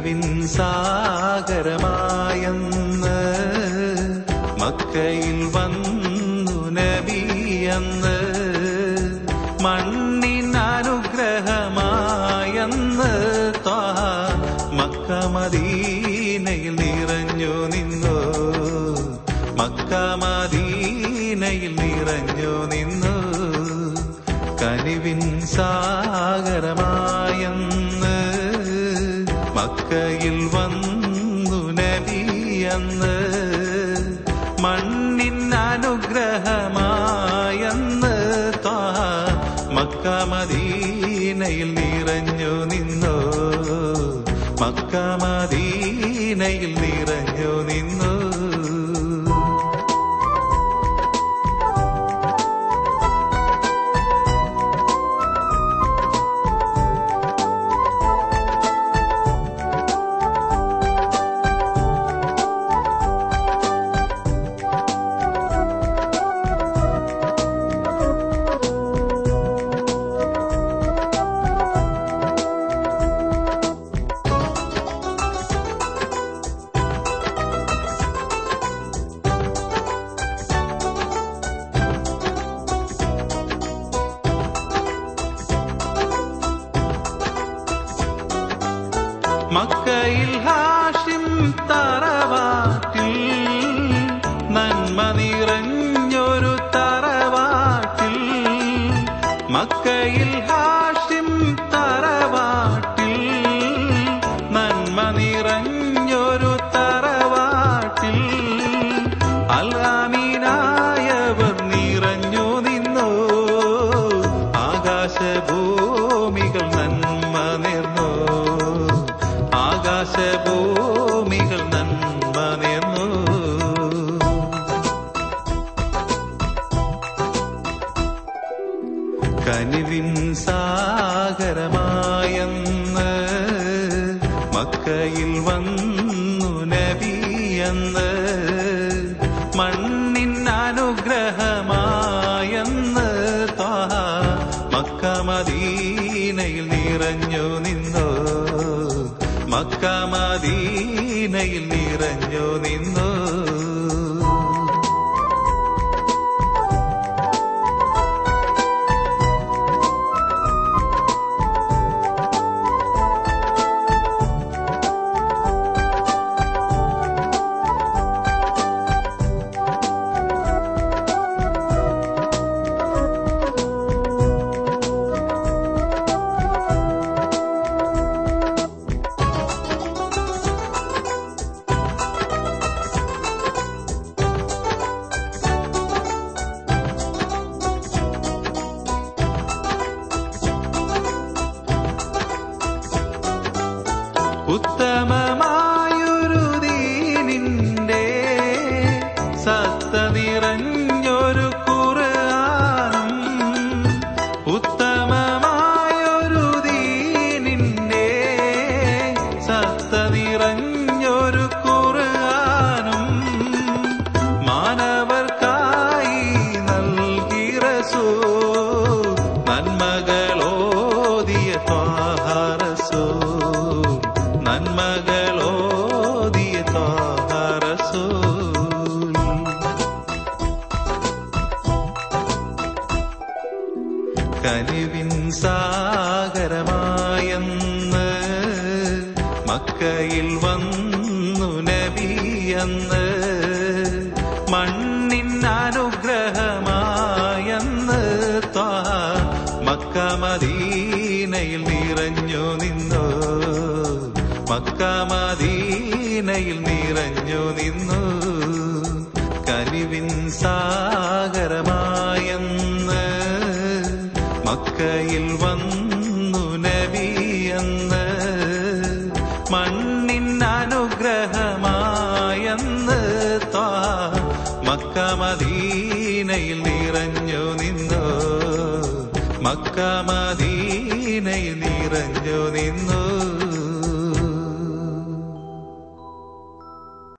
കനിവിൻ സാഗരമായെന്ന് മക്കയിൽ വന്നു നബിയെന്ന് മണ്ണിൻ അനുഗ്രഹമായെന്ന് ത്വാഹ മക്ക മദീനയിൽ നിറഞ്ഞു നിന്നു മക്ക മദീനയിൽ നിറഞ്ഞു നിന്നു കനിവിൻ സാഗരമായെന്ന് മക്കയിൽ വന്നു നബിയെന്ന് മണ്ണിൻ അനുഗ്രഹമായെന്ന് ത്വാഹ മക്ക മദീനയിൽ നിറഞ്ഞു നിന്നു മക്ക മദീനയിൽ നിറഞ്ഞു നിന്നു മക്കയിൽ ഹാഷിം തറവാട്ടിൽ നന്മ നിറഞ്ഞൊരു തറവാട്ടിൽ മക്കയിൽ ഹാഷിം തറവാട്ടിൽ നന്മ നിറഞ്ഞൊരു തറവാട്ടിൽ അൽഹാമീനായവർ നിറഞ്ഞു നിന്നു ആകാശഭൂമികൾ നന്മ നേർന്നു ആകാശഭൂമികൾ നന്മ നേർന്നു കനിവിൻ സാഗരമായെന്ന് മക്കയിൽ വന്നു നബിയെന്ന് മണ്ണിൻ അനുഗ്രഹമായെന്ന് ത്വാഹ മക്ക മദീനയിൽ നിറഞ്ഞു നിന്നു മക്ക മദീനയിൽ നിറഞ്ഞു നിന്നു ഉത്തമമായൊരു ദീനിന്റെ സത്ത നിറഞ്ഞൊരു ഖുർആനും ഉത്തമമായൊരു ദീനിന്റെ സത്ത നിറഞ്ഞൊരു ഖുർആനും മാനവർക്കായി നൽകി റസൂൽ നന്മകളോദിയ ത്വാഹാരസൂ നന്മകളോദിയ ത്വാഹാരസൂ കനിവിൻ സാഗരമായെന്ന് മക്കയിൽ വന്നു നബിയെന്ന് മണ്ണിൻ അനുഗ്രഹമായെന്ന് ത്വാഹ മക്ക മദീനയിൽ നിറഞ്ഞു നിന്നു മക്ക മദീനയിൽ നിറഞ്ഞു നിന്നു കനിവിൻ സാഗരമായെന്ന് മക്കയിൽ വന്നു നബിയെന്ന് മണ്ണിൻ അനുഗ്രഹമായെന്ന് ത്വാഹ മക്ക മദീനയിൽ നിറഞ്ഞു നിന്നു മക്ക മദീനയിൽ നിറഞ്ഞു നിന്നു